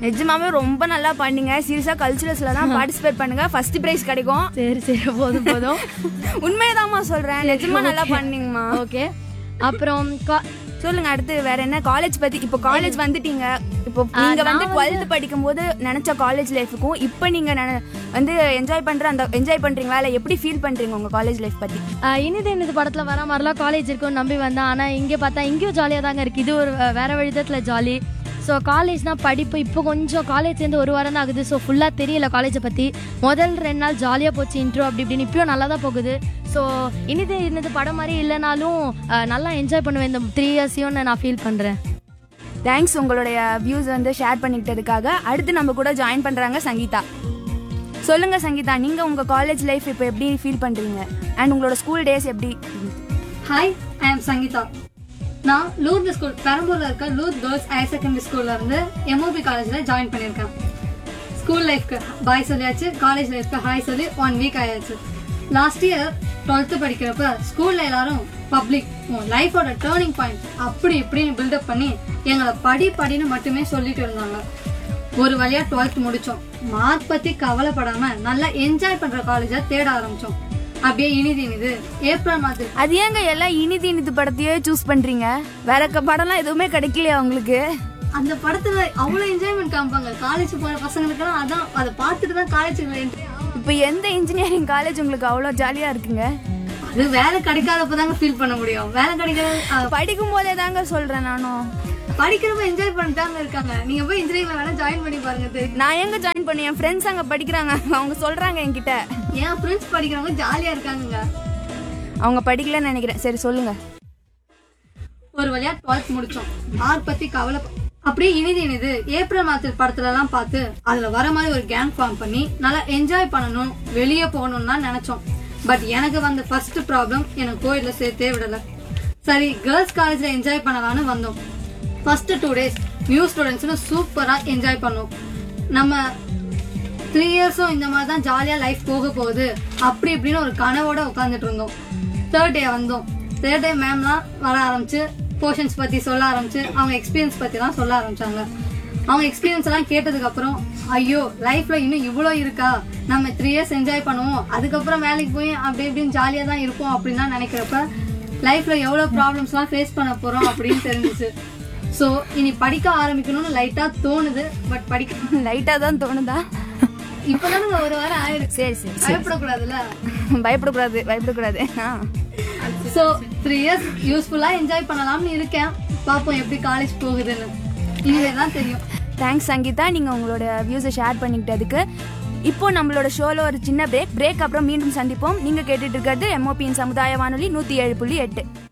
நிஜமாவே ரொம்ப நல்லா பண்ணீங்க சீரியஸா கல்ச்சுரல்ஸ்ல தான் பார்ட்டிசிபேட் பண்ணுங்க ஃபர்ஸ்ட் பிரைஸ் கிடைக்கும் சரி சரி போதும் போதும் உண்மையதாம்மா சொல்றேன் நிஜமா நல்லா பண்ணீங்கம்மா ஓகே அப்புறம் கா- சொல்லுங்க அடுத்து வேற என்ன காலேஜ் பத்தி இப்போ காலேஜ் வந்துட்டீங்க இப்போ நீங்க வந்து டுவெல்த் படிக்கும் போது நினைச்ச காலேஜ் லைஃபுக்கும் இப்போ நீங்க நென- வந்து என்ஜாய் பண்ற அந்த என்ஜாய் பண்றீங்களா இல்ல எப்படி ஃபீல் பண்றீங்க உங்க காலேஜ் லைஃப் பத்தி ஆஹ் இனிது இனிது படத்துல வர மாதிரிலாம் காலேஜ் இருக்கும்னு நம்பி வந்தேன் ஆனா இங்க பார்த்தா இங்கேயும் ஜாலியா தாங்க இருக்கு இது ஒரு அஹ், வேற விதத்துல ஜாலி ஸோ காலேஜ்னா படிப்பு இப்போ கொஞ்சம் காலேஜ் சேர்ந்து ஒரு வாரம் தான் ஆகுது ஸோ ஃபுல்லாக தெரியல காலேஜை பற்றி முதல் ரெண்டு நாள் ஜாலியாக போச்சு இன்ட்ரோ அப்படி இப்படின்னு இப்பயும் நல்லா தான் போகுது ஸோ இனிது இனிது படம் மாதிரி இல்லைனாலும் அஹ், நல்லா என்ஜாய் பண்ணுவேன் இந்த த்ரீ இயர்ஸையும் நான் ஃபீல் பண்ணுறேன் தேங்க்ஸ் உங்களுடைய வியூஸ் வந்து ஷேர் பண்ணிக்கிட்டதுக்காக அடுத்து நம்ம கூட ஜாயின் பண்றாங்க சங்கீதா சொல்லுங்க சங்கீதா நீங்க உங்க காலேஜ் லைஃப் இப்போ எப்படி ஃபீல் பண்றீங்க அண்ட் உங்களோட ஸ்கூல் டேஸ் எப்படி ஹாய் ஐ எம் சங்கீதா நான் லூர்து ஸ்கூல் பெரம்பூர்ல இருக்க லூர்த் கேர்ள்ஸ் ஹையர் செகண்டரி ஸ்கூல்ல இருந்து எம்ஓபி காலேஜ்ல ஜாயின் பண்ணியிருக்கேன் ஸ்கூல் லைஃப்க்கு பாய் சொல்லியாச்சு காலேஜ் லைஃப்க்கு ஹாய் சொல்லி ஒன் வீக் ஆயாச்சு லாஸ்ட் இயர் டுவெல்த்து படிக்கிறப்ப ஸ்கூல்ல எல்லாரும் பப்ளிக் லைஃபோட டேர்னிங் பாயிண்ட் அப்படி இப்படின்னு பில்டப் பண்ணி எங்களை படி படின்னு மட்டுமே சொல்லிட்டு இருந்தாங்க ஒரு வழியா டுவெல்த் முடிச்சோம் மார்க் பத்தி கவலைப்படாம நல்லா என்ஜாய் பண்ற காலேஜா தேட ஆரம்பிச்சோம் அப்படியே இனிது இனிது ஏப்ரல் மாதம் அது ஏங்க எல்லாம் இனிது இனிது படத்தையே சூஸ் பண்றீங்க வேற க- படம்லாம் எதுவுமே கிடைக்கலையா உங்களுக்கு அந்த படத்துல அவ்வளவு என்ஜாய்மெண்ட் காமிப்பாங்க காலேஜ் போற பசங்களுக்கெல்லாம் அதான் அதை பார்த்துட்டு தான் காலேஜுக்கு என்ட்ரி இப்போ எந்த இன்ஜினியரிங் காலேஜ் உங்களுக்கு அவ்வளோ ஜாலியா இருக்குங்க அது வேலை கிடைக்காதப்பதாங்க ஃபீல் பண்ண முடியும் வேலை கிடைக்காத அஹ், படிக்கும் போதே தாங்க சொல்றேன் நானும் படிக்கிறப்ப என்ஜாய் பண்ணிட்டாங்க இருக்காங்க நீங்க போய் இன்ஜினியரிங்ல வேணா ஜாயின் பண்ணி பாருங்க தெரியும் நான் எங்க ஜாயின் பண்ணி என் ஃப்ரெண்ட்ஸ் அங்க படிக்கிறாங்க அவங்க சொல்றாங்க என்கிட்ட என் ஃப்ரெண்ட்ஸ் படிக்கிறவங்க ஜாலியா இருக்காங்க அவங்க படிக்கலன்னு நினைக்கிறேன் சரி சொல்லுங்க ஒரு வழியா டுவெல்த் முடிச்சோம் மார்க் பத்தி கவலை அப்படியே இனிது இனிது ஏப்ரல் மாதத்தில் படத்துல எல்லாம் பார்த்து அதுல வர மாதிரி ஒரு கேங் ஃபார்ம் பண்ணி நல்லா என்ஜாய் பண்ணணும் வெளியே போகணும்னு தான் நினைச்சோம் பட் எனக்கு வந்த ஃபர்ஸ்ட் ப்ராப்ளம் எனக்கு கோயில்ல சேர்த்தே விடல சரி கேர்ள்ஸ் காலேஜ்ல என்ஜாய் பண்ணலாம்னு வந்தோம் ஃபர்ஸ்ட் டூ டேஸ் நியூ ஸ்டூடெண்ட்ஸ்னு சூப்பரா என்ஜாய் பண்ணோம் நம்ம த்ரீ இயர்ஸும் இந்த மாதிரி தான் ஜாலியா லைஃப் போக போகுது அப்படி இப்படின்னு ஒரு கனவோட உட்காந்துட்டு இருந்தோம் தேர்ட் டே வந்தோம் தேர்ட் டே மேம்லாம் வர ஆரம்பிச்சு போர்ஷன்ஸ் பத்தி சொல்ல ஆரம்பிச்சு அவங்க எக்ஸ்பீரியன்ஸ் பத்தி எல்லாம் சொல்ல ஆரம்பிச்சாங்க அவங்க எக்ஸ்பீரியன்ஸ் எல்லாம் கேட்டதுக்கு அப்புறம் ஐயோ லைஃப்ல இன்னும் இவ்வளோ இருக்கா நம்ம த்ரீ இயர்ஸ் என்ஜாய் பண்ணுவோம் அதுக்கப்புறம் வேலைக்கு போய் அப்படி இப்படின்னு ஜாலியா தான் இருப்போம் அப்படின்னு நினைக்கிறப்ப லைஃப்ல எவ்வளவு ப்ராப்ளம்ஸ் எல்லாம் ஃபேஸ் பண்ண போறோம் அப்படின்னு தெரிஞ்சுச்சு சோ இனி படிக்க ஆரம்பிக்கணும்னு லைட்டா தோணுது பட் படிக்க லைட்டா தான் தோணுதா இப்பதானுங்க ஒரு வாரம் ஆயிடுச்சு சரி சரி பயப்படக்கூடாதுல்ல பயப்படக்கூடாது பயப்படக்கூடாது ஆ. சோ த்ரீ இயர்ஸ் யூஸ்ஃபுல்லா என்ஜாய் பண்ணலாம்னு இருக்கேன் பாப்போம் எப்படி காலேஜ் போகுதுன்னு இனிமே தான் தெரியும் தேங்க்ஸ் சங்கீதா நீங்க உங்களோட வியூஸை ஷேர் பண்ணிக்கிட்டதுக்கு இப்போ நம்மளோட ஷோல ஒரு சின்ன பிரேக் பிரேக் அப்புறம் மீண்டும் சந்திப்போம் நீங்க கேட்டுட்டு இருக்கிறது எம்ஓபியின் சமுதாய வானொலி நூத்தி ஏழு புள்ளி எட்டு